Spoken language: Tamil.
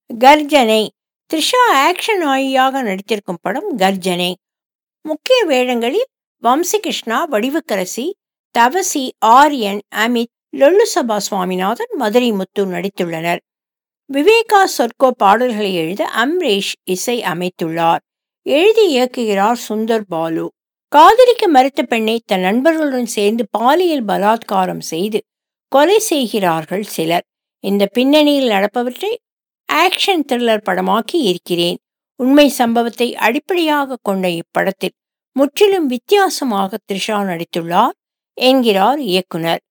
கர்ஜனை த்ரிஷா ஆக்ஷன் நாயியாக நடித்திருக்கும் படம் கர்ஜனை முக்கிய வேடங்களில் வம்சிகிருஷ்ணா வடிவுக்கரசி தவசி ஆரியன் அமித் லொல்லுசபா சுவாமிநாதன் மதுரை முத்து நடித்துள்ளனர் விவேகா சொர்க்கோ பாடல்களை எழுத அம்ரேஷ் இசை அமைத்துள்ளார் எழுதி இயக்குகிறார் சுந்தர் பாலு காதலிக்க மறுத்த பெண்ணை தன் நண்பர்களுடன் சேர்ந்து பாலியல் பலாத்காரம் செய்து கொலை செய்கிறார்கள் சிலர் இந்த பின்னணியில் நடப்பவற்றை ஆக்ஷன் த்ரில்லர் படமாக்கி இருக்கிறேன் உண்மை சம்பவத்தை அடிப்படையாக கொண்ட இப்படத்தில் முற்றிலும் வித்தியாசமாக த்ரிஷா நடித்துள்ளார் என்கிறார் இயக்குனர்